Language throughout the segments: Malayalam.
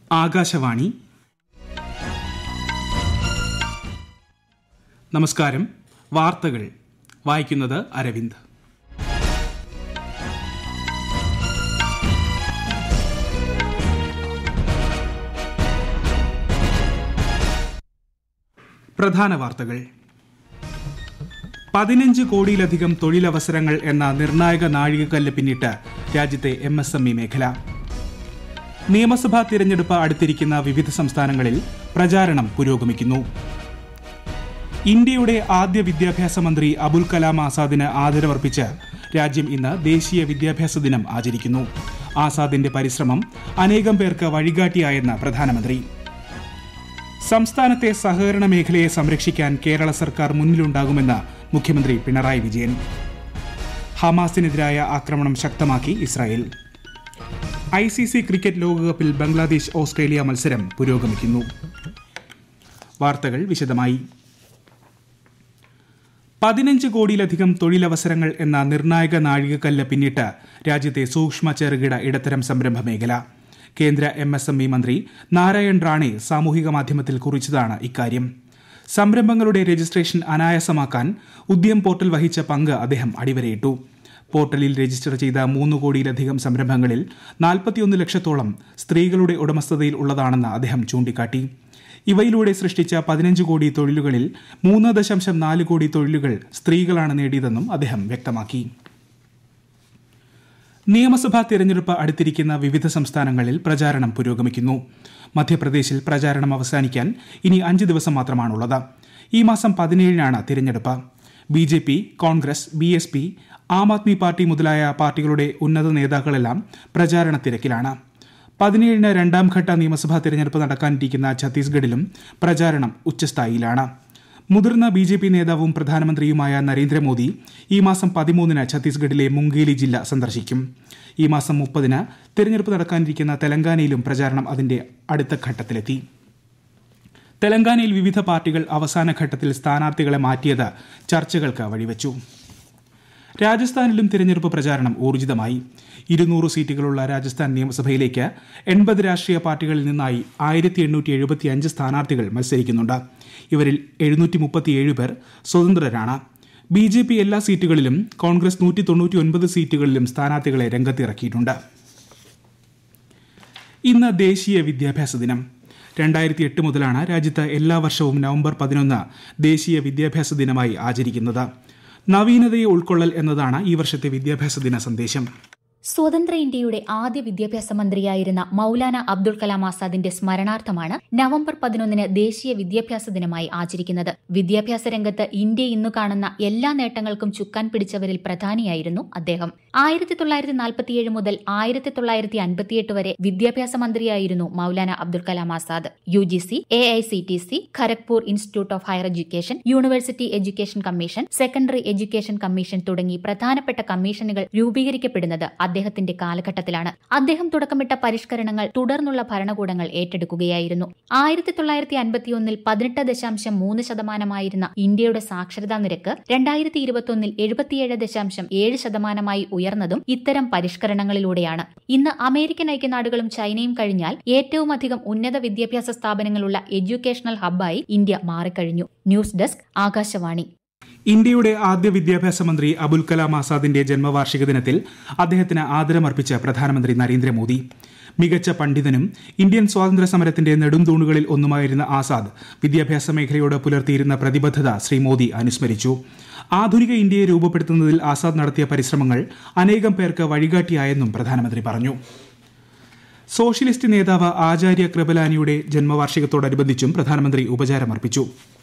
ആകാശവാണി നമസ്കാരം വാർത്തകൾ വായിക്കുന്നത് അരവിന്ദ് പ്രധാന വാർത്തകൾ പതിനഞ്ച് കോടിയിലധികം തൊഴിലവസരങ്ങൾ എന്ന നിർണായക നാഴികക്കല്ല് പിന്നിട്ട് രാജ്യത്തെ എം എസ് എം ഇ മേഖല നിയമസഭാ തിരഞ്ഞെടുപ്പ് അടുത്തിരിക്കുന്ന വിവിധ സംസ്ഥാനങ്ങളിൽ പ്രചാരണം പുരോഗമിക്കുന്നു ഇന്ത്യയുടെ ആദ്യ വിദ്യാഭ്യാസ മന്ത്രി അബുൽ കലാം ആസാദിന് ആദരവർപ്പിച്ച് രാജ്യം ഇന്ന് ദേശീയ വിദ്യാഭ്യാസ ദിനം ആചരിക്കുന്നു ആസാദിന്റെ പരിശ്രമം അനേകം പേർക്ക് വഴികാട്ടിയായെന്ന് പ്രധാനമന്ത്രി സംസ്ഥാനത്തെ സഹകരണ മേഖലയെ സംരക്ഷിക്കാൻ കേരള സർക്കാർ മുന്നിലുണ്ടാകുമെന്ന് മുഖ്യമന്ത്രി പിണറായി വിജയൻ ഹമാസിനെതിരായ ആക്രമണം ശക്തമാക്കി Israel I C C cricket ലോകകപ്പിൽ ബംഗ്ലാദേശ് ഓസ്ട്രേലിയ മത്സരം പുരോഗമിക്കുന്നു വാർത്തകൾ വിശദമായി പതിനഞ്ച് കോടിയിലധികം തൊഴിലവസരങ്ങൾ എന്ന നിർണായക നാഴികക്കല്ല് പിന്നിട്ട് രാജ്യത്തെ സൂക്ഷ്മ ചെറുകിട ഇടത്തരം സംരംഭ മേഖല കേന്ദ്ര എം എസ് എം ഇ മന്ത്രി നാരായൺ റാണെ സാമൂഹിക മാധ്യമത്തിൽ കുറിച്ചതാണ് ഇക്കാര്യം സംരംഭങ്ങളുടെ രജിസ്ട്രേഷൻ അനായാസമാക്കാൻ ഉദ്യം പോർട്ടൽ വഹിച്ച പങ്ക് അദ്ദേഹം അടിവരയിട്ടു പോർട്ടലിൽ രജിസ്റ്റർ ചെയ്ത മൂന്ന് കോടിയിലധികം സംരംഭങ്ങളിൽ നാൽപ്പത്തിയൊന്ന് ലക്ഷത്തോളം സ്ത്രീകളുടെ ഉടമസ്ഥതയിൽ ഉള്ളതാണെന്ന് അദ്ദേഹം ചൂണ്ടിക്കാട്ടി ഇവയിലൂടെ സൃഷ്ടിച്ച പതിനഞ്ച് കോടി തൊഴിലുകളിൽ മൂന്ന് ദശാംശം നാല് കോടി തൊഴിലുകൾ സ്ത്രീകളാണ് നേടിയതെന്നും അദ്ദേഹം വ്യക്തമാക്കി നിയമസഭാ തിരഞ്ഞെടുപ്പ് അടുത്തിരിക്കുന്ന വിവിധ സംസ്ഥാനങ്ങളിൽ പ്രചാരണം പുരോഗമിക്കുന്നു മധ്യപ്രദേശിൽ പ്രചാരണം അവസാനിക്കാൻ ഇനി അഞ്ച് ദിവസം മാത്രമാണുള്ളത് ഈ മാസം പതിനേഴിനാണ് തിരഞ്ഞെടുപ്പ് B J P Congress B S P Aam Aadmi party മുതലായ പാർട്ടികളുടെ ഉന്നത നേതാക്കളെല്ലാം പ്രചാരണ തിരക്കിലാണ് പതിനേഴിന് രണ്ടാം ഘട്ട നിയമസഭാ തിരഞ്ഞെടുപ്പ് നടക്കാനിരിക്കുന്ന ഛത്തീസ്ഗഡിലും പ്രചാരണം ഉച്ചസ്ഥായിയിലാണ് മുതിർന്ന ബി ജെ പി നേതാവും പ്രധാനമന്ത്രിയുമായ നരേന്ദ്രമോദി ഈ മാസം പതിമൂന്നിന് ഛത്തീസ്ഗഡിലെ മുംഗേലി ജില്ല സന്ദർശിക്കും ഈ മാസം മുപ്പതിന് തിരഞ്ഞെടുപ്പ് നടക്കാനിരിക്കുന്ന തെലങ്കാനയിലും പ്രചാരണം അതിന്റെ അടുത്ത ഘട്ടത്തിലെത്തി തെലങ്കാനയിൽ വിവിധ പാർട്ടികൾ അവസാന ഘട്ടത്തിൽ സ്ഥാനാർത്ഥികളെ മാറ്റിയത് ചർച്ചകൾക്ക് വഴിവെച്ചു രാജസ്ഥാനിലും തിരഞ്ഞെടുപ്പ് പ്രചാരണം ഊർജിതമായി ഇരുന്നൂറ് സീറ്റുകളുള്ള രാജസ്ഥാൻ നിയമസഭയിലേക്ക് എൺപത് രാഷ്ട്രീയ പാർട്ടികളിൽ നിന്നായി ആയിരത്തി എണ്ണൂറ്റി എഴുപത്തി അഞ്ച് സ്ഥാനാർത്ഥികൾ മത്സരിക്കുന്നുണ്ട് ഇവരിൽ എഴുന്നൂറ്റി മുപ്പത്തിയേഴ് പേർ സ്വതന്ത്രരാണ് ബി ജെ പി എല്ലാ സീറ്റുകളിലും കോൺഗ്രസ് നൂറ്റി തൊണ്ണൂറ്റി ഒൻപത് സീറ്റുകളിലും സ്ഥാനാർത്ഥികളെ രംഗത്തിറക്കിയിട്ടുണ്ട് ഇന്ന് ദേശീയ വിദ്യാഭ്യാസ ദിനം രണ്ടായിരത്തി എട്ട് മുതലാണ് രാജ്യത്ത് എല്ലാ വർഷവും നവംബർ പതിനൊന്ന് ദേശീയ വിദ്യാഭ്യാസ ദിനമായി ആചരിക്കുന്നത് നവീനതയെ ഉൾക്കൊള്ളൽ എന്നതാണ് ഈ വർഷത്തെ വിദ്യാഭ്യാസ ദിന സന്ദേശം സ്വതന്ത്ര ഇന്ത്യയുടെ ആദ്യ വിദ്യാഭ്യാസ മന്ത്രിയായിരുന്ന മൌലാന അബ്ദുൾ കലാം ആസാദിന്റെ സ്മരണാർത്ഥമാണ് നവംബർ പതിനൊന്നിന് ദേശീയ വിദ്യാഭ്യാസ ദിനമായി ആചരിക്കുന്നത് വിദ്യാഭ്യാസ രംഗത്ത് ഇന്ത്യ ഇന്നു കാണുന്ന എല്ലാ നേട്ടങ്ങൾക്കും ചുക്കാൻ പിടിച്ചവരിൽ പ്രധാനിയായിരുന്നു അദ്ദേഹം ആയിരത്തി തൊള്ളായിരത്തി നാൽപ്പത്തിയേഴ് മുതൽ ആയിരത്തി തൊള്ളായിരത്തി അൻപത്തിയെട്ട് വരെ വിദ്യാഭ്യാസ മന്ത്രിയായിരുന്നു Maulana Abdul Kalam Azad U G C A I C T C Kharagpur institute of higher education university education commission secondary education commission തുടങ്ങി പ്രധാനപ്പെട്ട കമ്മീഷനുകൾ രൂപീകരിക്കപ്പെടുന്നത് അദ്ദേഹത്തിന്റെ കാലഘട്ടത്തിലാണ് അദ്ദേഹം തുടക്കമിട്ട പരിഷ്കരണങ്ങൾ തുടർന്നുള്ള ഭരണകൂടങ്ങൾ ഏറ്റെടുക്കുകയായിരുന്നു ആയിരത്തി തൊള്ളായിരത്തി അൻപത്തിയൊന്നിൽ പതിനെട്ട് ദശാംശം മൂന്ന് ശതമാനമായിരുന്ന ഇന്ത്യയുടെ സാക്ഷരതാ നിരക്ക് രണ്ടായിരത്തി ഇരുപത്തിയൊന്നിൽ എഴുപത്തിയേഴ് ദശാംശം ഏഴ് ശതമാനമായി ഉയർന്നതും ഇത്തരം പരിഷ്കരണങ്ങളിലൂടെയാണ് ഇന്ന് അമേരിക്കൻ ഐക്യനാടുകളും ചൈനയും കഴിഞ്ഞാൽ ഏറ്റവും അധികം ഉന്നത വിദ്യാഭ്യാസ സ്ഥാപനങ്ങളുള്ള എഡ്യൂക്കേഷണൽ ഹബ്ബായി ഇന്ത്യ മാറിക്കഴിഞ്ഞു ന്യൂസ് ഡെസ്ക് ആകാശവാണി ഇന്ത്യയുടെ ആദ്യ വിദ്യാഭ്യാസ മന്ത്രി അബുൽ കലാം ആസാദിന്റെ ജന്മവാർഷിക ദിനത്തിൽ അദ്ദേഹത്തിന് ആദരമർപ്പിച്ച പ്രധാനമന്ത്രി നരേന്ദ്രമോദി മികച്ച പണ്ഡിതനും ഇന്ത്യൻ സ്വാതന്ത്ര്യ സമരത്തിന്റെ നെടുംതൂണുകളിൽ ഒന്നുമായിരുന്ന ആസാദ് വിദ്യാഭ്യാസ മേഖലയോട് പുലർത്തിയിരുന്ന പ്രതിബദ്ധത ശ്രീ മോദി അനുസ്മരിച്ചു ആധുനിക ഇന്ത്യയെ രൂപപ്പെടുത്തുന്നതിൽ ആസാദ് നടത്തിയ പരിശ്രമങ്ങൾ അനേകം പേർക്ക് വഴികാട്ടിയായെന്നും പ്രധാനമന്ത്രി പറഞ്ഞു സോഷ്യലിസ്റ്റ് നേതാവ് ആചാര്യ കൃപലാനിയുടെ ജന്മവാർഷികത്തോടനുബന്ധിച്ചും പ്രധാനമന്ത്രി ഉപചാരമർപ്പിച്ചു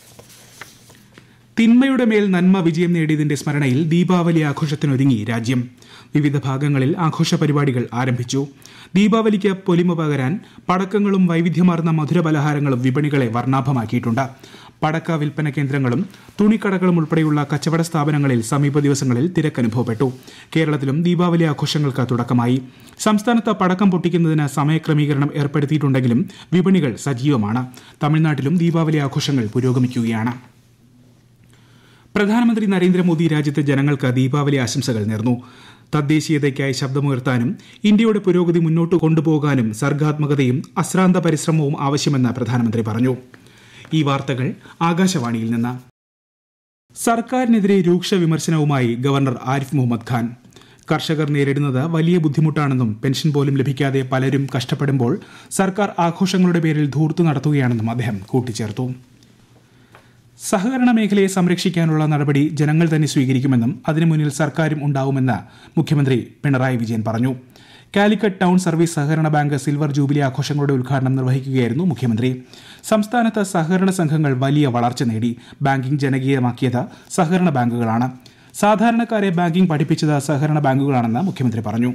തിന്മയുടെ മേൽ നന്മ വിജയം നേടിയതിന്റെ സ്മരണയിൽ ദീപാവലി ആഘോഷത്തിനൊരുങ്ങി രാജ്യം വിവിധ ഭാഗങ്ങളിൽ ആഘോഷ പരിപാടികൾ ആരംഭിച്ചു ദീപാവലിക്ക് പൊലിമ പകരാൻ പടക്കങ്ങളും വൈവിധ്യമാർന്ന മധുരപലഹാരങ്ങളും വിപണികളെ വർണ്ണാഭമാക്കിയിട്ടുണ്ട് പടക്ക വിൽപ്പന കേന്ദ്രങ്ങളും തുണിക്കടകളും ഉൾപ്പെടെയുള്ള കച്ചവട സ്ഥാപനങ്ങളിൽ സമീപ ദിവസങ്ങളിൽ തിരക്കനുഭവപ്പെട്ടു കേരളത്തിലും ദീപാവലി ആഘോഷങ്ങൾക്ക് തുടക്കമായി സംസ്ഥാനത്ത് പടക്കം പൊട്ടിക്കുന്നതിന് സമയക്രമീകരണം ഏർപ്പെടുത്തിയിട്ടുണ്ടെങ്കിലും വിപണികൾ സജീവമാണ് തമിഴ്നാട്ടിലും ദീപാവലി ആഘോഷങ്ങൾ പുരോഗമിക്കുകയാണ് പ്രധാനമന്ത്രി നരേന്ദ്രമോദി രാജ്യത്തെ ജനങ്ങൾക്ക് ദീപാവലി ആശംസകൾ നേർന്നു തദ്ദേശീയതയ്ക്കായി ശബ്ദമുയർത്താനും ഇന്ത്യയുടെ പുരോഗതി മുന്നോട്ട് കൊണ്ടുപോകാനും സർഗാത്മകതയും അശ്രാന്ത പരിശ്രമവും ആവശ്യമെന്ന് പ്രധാനമന്ത്രി പറഞ്ഞു ഈ വാർത്തകൾ ആകാശവാണിയിൽ നിന്ന് സർക്കാരിനെതിരെ രൂക്ഷ വിമർശനവുമായി ഗവർണർ ആരിഫ് മുഹമ്മദ് ഖാൻ കർഷകർ നേരിടുന്നത് വലിയ ബുദ്ധിമുട്ടാണെന്നും പെൻഷൻ പോലും ലഭിക്കാതെ പലരും കഷ്ടപ്പെടുമ്പോൾ സർക്കാർ ആഘോഷങ്ങളുടെ പേരിൽ ധൂർത്തു നടത്തുകയാണെന്നും അദ്ദേഹം കൂട്ടിച്ചേർത്തു സഹകരണ മേഖലയെ സംരക്ഷിക്കാനുള്ള നടപടി ജനങ്ങൾ തന്നെ സ്വീകരിക്കുമെന്നും അതിനു മുന്നിൽ സർക്കാരും ഉണ്ടാവുമെന്ന് മുഖ്യമന്ത്രി പിണറായി വിജയൻ പറഞ്ഞു കാലിക്കറ്റ് ടൗൺ സർവീസ് സഹകരണ ബാങ്ക് സിൽവർ ജൂബിലി ആഘോഷങ്ങളുടെ ഉദ്ഘാടനം നിർവഹിക്കുകയായിരുന്നു മുഖ്യമന്ത്രി സംസ്ഥാനത്ത് സഹകരണ സംഘങ്ങൾ വലിയ വളർച്ച നേടി ബാങ്കിംഗ് ജനകീയമാക്കിയത് സഹകരണ ബാങ്കുകളാണ് സാധാരണക്കാരെ ബാങ്കിംഗ് പഠിപ്പിച്ചത് സഹകരണ ബാങ്കുകളാണെന്ന് മുഖ്യമന്ത്രി പറഞ്ഞു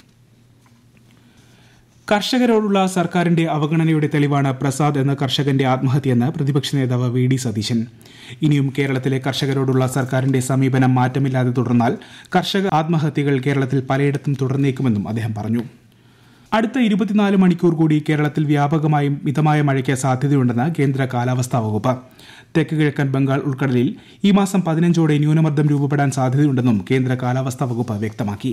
കർഷകരോടുള്ള സർക്കാരിന്റെ അവഗണനയുടെ തെളിവാണ് പ്രസാദ് എന്ന കർഷകന്റെ ആത്മഹത്യയെന്ന് പ്രതിപക്ഷ നേതാവ് വി ഡി സതീശൻ ഇനിയും കേരളത്തിലെ കർഷകരോടുള്ള സർക്കാരിന്റെ സമീപനം മാറ്റമില്ലാതെ തുടർന്നാൽ കർഷക ആത്മഹത്യകൾ കേരളത്തിൽ പലയിടത്തും തുടർന്നേക്കുമെന്നും അദ്ദേഹം പറഞ്ഞു അടുത്ത ഇരുപത്തിനാല് മണിക്കൂർ കൂടി കേരളത്തിൽ വ്യാപകമായും മിതമായ മഴയ്ക്ക് സാധ്യതയുണ്ടെന്ന് കേന്ദ്ര കാലാവസ്ഥാ വകുപ്പ് തെക്ക് കിഴക്കൻ ബംഗാൾ ഉൾക്കടലിൽ ഈ മാസം പതിനഞ്ചോടെ ന്യൂനമർദ്ദം രൂപപ്പെടാൻ സാധ്യതയുണ്ടെന്നും കേന്ദ്ര കാലാവസ്ഥാ വകുപ്പ് വ്യക്തമാക്കി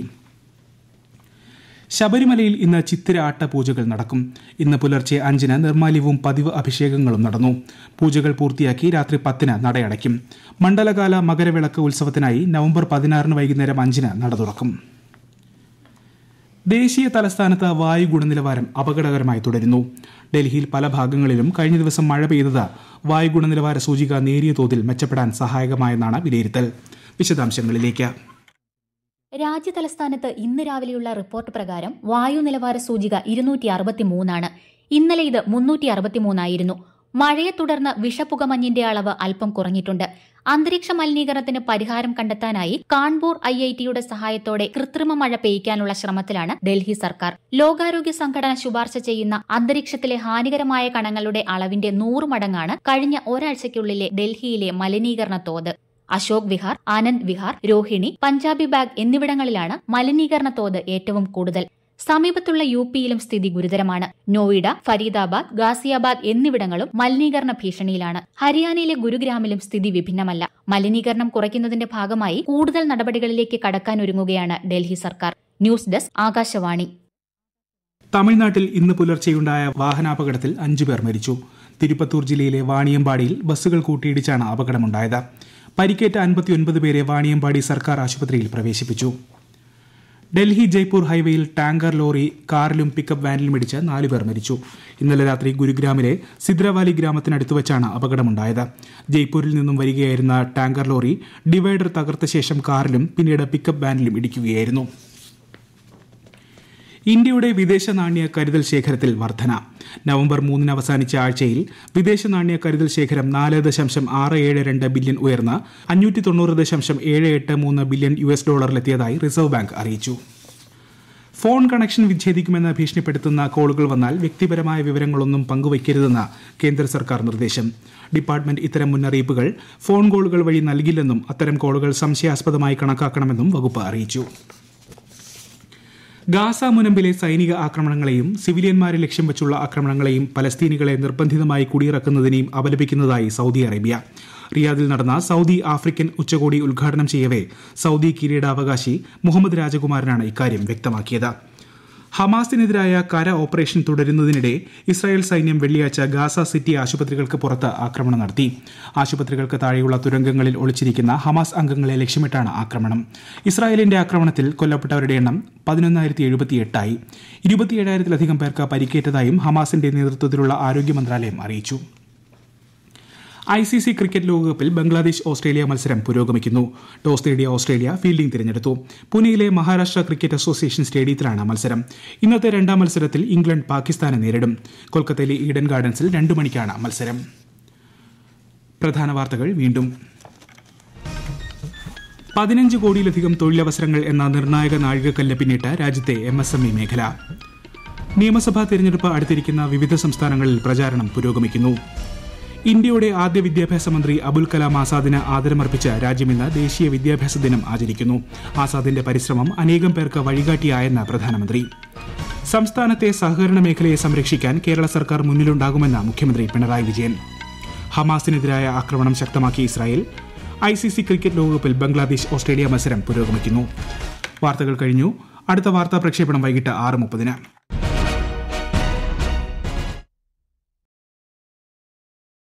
ശബരിമലയിൽ ഇന്ന് ചിത്തിര ആട്ട പൂജകൾ നടക്കും ഇന്ന് പുലർച്ചെ അഞ്ചിന് നിർമാല്യവും പതിവ് അഭിഷേകങ്ങളും നടന്നു പൂജകൾ പൂർത്തിയാക്കി രാത്രി പത്തിന് നടയടയ്ക്കും മണ്ഡലകാല മകരവിളക്ക് ഉത്സവത്തിനായി നവംബർ പതിനാറിന് വൈകുന്നേരം അഞ്ചിന് നട തുറക്കും ദേശീയ തലസ്ഥാനത്ത് വായു ഗുണനിലവാരം അപകടകരമായി തുടരുന്നു ഡൽഹിയിൽ പല ഭാഗങ്ങളിലും കഴിഞ്ഞ ദിവസം മഴ പെയ്തത് വായു ഗുണനിലവാര സൂചിക നേരിയ തോതിൽ മെച്ചപ്പെടാൻ സഹായകമായെന്നാണ് വിലയിരുത്തൽ വിശദാംശങ്ങളിലേക്ക് രാജ്യതലസ്ഥാനത്ത് ഇന്ന് രാവിലെയുള്ള റിപ്പോർട്ട് പ്രകാരം വായു നിലവാര സൂചിക ഇരുന്നൂറ്റി അറുപത്തിമൂന്നാണ് ഇന്നലെ ഇത് മുന്നൂറ്റി അറുപത്തിമൂന്നായിരുന്നു മഴയെ തുടർന്ന് വിഷപ്പുകമഞ്ഞിന്റെ അളവ് അല്പം കുറഞ്ഞിട്ടുണ്ട് അന്തരീക്ഷ മലിനീകരണത്തിന് പരിഹാരം കണ്ടെത്താനായി കാൺപൂർ ഐ ഐ ടിയുടെ സഹായത്തോടെ കൃത്രിമ മഴ പെയ്യ്ക്കാനുള്ള ശ്രമത്തിലാണ് ഡൽഹി സർക്കാർ ലോകാരോഗ്യ സംഘടന ശുപാർശ ചെയ്യുന്ന അന്തരീക്ഷത്തിലെ ഹാനികരമായ കണങ്ങളുടെ അളവിന്റെ നൂറ് മടങ്ങാണ് കഴിഞ്ഞ ഒരാഴ്ചയ്ക്കുള്ളിലെ ഡൽഹിയിലെ മലിനീകരണ തോത് അശോക് വിഹാർ ആനന്ദ് വിഹാർ രോഹിണി പഞ്ചാബി ബാഗ് എന്നിവിടങ്ങളിലാണ് മലിനീകരണ തോത് ഏറ്റവും കൂടുതൽ സമീപത്തുള്ള യു പിയിലും സ്ഥിതി ഗുരുതരമാണ് നോയിഡ ഫരീദാബാദ് ഗാസിയാബാദ് എന്നിവിടങ്ങളും മലിനീകരണ ഭീഷണിയിലാണ് ഹരിയാനയിലെ ഗുരുഗ്രാമിലും സ്ഥിതി വിഭിന്നമല്ല മലിനീകരണം കുറയ്ക്കുന്നതിന്റെ ഭാഗമായി കൂടുതൽ നടപടികളിലേക്ക് കടക്കാനൊരുങ്ങുകയാണ് ഡൽഹി സർക്കാർ ന്യൂസ് ഡെസ്ക് ആകാശവാണി തമിഴ്നാട്ടിൽ ഇന്ന് പുലർച്ചെയുണ്ടായ വാഹനാപകടത്തിൽ അഞ്ചു പേർ മരിച്ചു തിരുപ്പത്തൂർ ജില്ലയിലെ വാണിയമ്പാടിയിൽ ബസ്സുകൾ കൂട്ടിയിടിച്ചാണ് അപകടമുണ്ടായത് പരിക്കേറ്റ അൻപത്തിയൊൻപത് പേരെ വാണിയമ്പാടി സർക്കാർ ആശുപത്രിയിൽ പ്രവേശിപ്പിച്ചു ഡൽഹി ജയ്പൂർ ഹൈവേയിൽ ടാങ്കർ ലോറി കാറിലും പിക്കപ്പ് വാനിലും ഇടിച്ച് നാലുപേർ മരിച്ചു ഇന്നലെ രാത്രി ഗുരുഗ്രാമിലെ സിദ്രവാലി ഗ്രാമത്തിനടുത്ത് വെച്ചാണ് അപകടമുണ്ടായത് ജയ്പൂരിൽ നിന്നും വരികയായിരുന്ന ടാങ്കർ ലോറി ഡിവൈഡർ തകർത്ത ശേഷം കാറിലും പിന്നീട് പിക്കപ്പ് വാനിലും ഇടിക്കുകയായിരുന്നു ഇന്ത്യയുടെ വിദേശ നാണ്യ കരുതൽ ശേഖരത്തിൽ വർധന നവംബർ മൂന്നിന് അവസാനിച്ച ആഴ്ചയിൽ വിദേശ നാണ്യ കരുതൽ ശേഖരം നാല് ദശാംശം ആറ് ഏഴ് രണ്ട് ബില്യൺ ഉയർന്ന് അഞ്ഞൂറ്റി തൊണ്ണൂറ് ദശാംശം ഏഴ് എട്ട് മൂന്ന് ബില്യൺ യു എസ് ഡോളറിലെത്തിയതായി റിസർവ് ബാങ്ക് അറിയിച്ചു ഫോൺ കണക്ഷൻ വിച്ഛേദിക്കുമെന്ന് ഭീഷണിപ്പെടുത്തുന്ന കോളുകൾ വന്നാൽ വ്യക്തിപരമായ വിവരങ്ങളൊന്നും പങ്കുവയ്ക്കരുതെന്ന് കേന്ദ്ര സർക്കാർ നിർദ്ദേശം ഡിപ്പാർട്ട്മെന്റ് ഇത്തരം മുന്നറിയിപ്പുകൾ ഫോൺ കോളുകൾ വഴി നൽകില്ലെന്നും അത്തരം കോളുകൾ സംശയാസ്പദമായി കണക്കാക്കണമെന്നും വകുപ്പ് അറിയിച്ചു ഗാസ മുനമ്പിലെ സൈനിക ആക്രമണങ്ങളെയും സിവിലിയന്മാരെ ലക്ഷ്യം വെച്ചുള്ള ആക്രമണങ്ങളെയും പലസ്തീനികളെ നിർബന്ധിതമായി കുടിയിറക്കുന്നതിനെയും അപലപിക്കുന്നതായി സൗദി അറേബ്യ റിയാദിൽ നടന്ന സൗദി ആഫ്രിക്കൻ ഉച്ചകോടി ഉദ്ഘാടനം ചെയ്യവേ സൗദി കിരീടാവകാശി മുഹമ്മദ് രാജകുമാരനാണ് ഇക്കാര്യം വ്യക്തമാക്കിയത് ഹമാസിനെതിരായ കര ഓപ്പറേഷൻ തുടരുന്നതിനിടെ ഇസ്രായേൽ സൈന്യം വെള്ളിയാഴ്ച ഗാസ സിറ്റി ആശുപത്രികൾക്ക് പുറത്ത് ആക്രമണം നടത്തി ആശുപത്രികൾക്ക് താഴെയുള്ള തുരങ്കങ്ങളിൽ ഒളിച്ചിരിക്കുന്ന ഹമാസ് അംഗങ്ങളെ ലക്ഷ്യമിട്ടാണ് ആക്രമണം ഇസ്രായേലിന്റെ ആക്രമണത്തിൽ കൊല്ലപ്പെട്ടവരുടെ എണ്ണം പതിനൊന്നായിരത്തി എഴുപത്തിയെട്ടായി ഇരുപത്തിയേഴായിരത്തിലധികം പേർക്ക് പരിക്കേറ്റതായും ഹമാസിന്റെ നേതൃത്വത്തിലുള്ള ആരോഗ്യ മന്ത്രാലയം അറിയിച്ചു ഐ സി സി ക്രിക്കറ്റ് ലോകകപ്പിൽ ബംഗ്ലാദേശ് ഓസ്ട്രേലിയ മത്സരം പുരോഗമിക്കുന്നു ടോസ് നേടിയ ഓസ്ട്രേലിയ ഫീൽഡിംഗ് തിരഞ്ഞെടുത്തു പൂനെയിലെ മഹാരാഷ്ട്ര ക്രിക്കറ്റ് അസോസിയേഷൻ സ്റ്റേഡിയത്തിലാണ് മത്സരം ഇന്നത്തെ രണ്ടാം മത്സരത്തിൽ ഇംഗ്ലണ്ട് പാകിസ്ഥാനെ നേരിടും കൊൽക്കത്തയിലെ ഈഡൻ ഗാർഡൻസിൽ രണ്ടു മണിക്കാണ് മത്സരം പ്രധാന വാർത്തകൾ വീണ്ടും പതിനഞ്ച് കോടിയിലധികം തൊഴിലവസരങ്ങൾ എന്ന നിർണായക നാഴികക്കല്ല് പിന്നിട്ട് രാജ്യത്തെ എം എസ് എം ഇ മേഖല നിയമസഭാ തെരഞ്ഞെടുപ്പ് അടുത്തിരിക്കുന്ന വിവിധ സംസ്ഥാനങ്ങളിൽ പ്രചാരണം പുരോഗമിക്കുന്നു ഇന്ത്യയുടെ ആദ്യ വിദ്യാഭ്യാസ മന്ത്രി അബുൽ കലാം ആസാദിന് ആദരമർപ്പിച്ച് രാജ്യം ഇന്ന് ദേശീയ വിദ്യാഭ്യാസ ദിനം ആചരിക്കുന്നു ആസാദിന്റെ പരിശ്രമം അനേകം പേർക്ക് വഴികാട്ടിയായെന്ന് പ്രധാനമന്ത്രി സംസ്ഥാനത്തെ സഹകരണ മേഖലയെ സംരക്ഷിക്കാൻ കേരള സർക്കാർ മുന്നിലുണ്ടാകുമെന്ന് മുഖ്യമന്ത്രി പിണറായി വിജയൻ ഹമാസിനെതിരായ ആക്രമണം ശക്തമാക്കിയ Israel I C C cricket ലോകകപ്പിൽ ബംഗ്ലാദേശ് ഓസ്ട്രേലിയ മത്സരം പുരോഗമിക്കുന്നു വാർത്തകൾ കഴിഞ്ഞു അടുത്ത വാർത്താ പ്രക്ഷേപണം വൈകിട്ട് ആറ് മുപ്പതിന്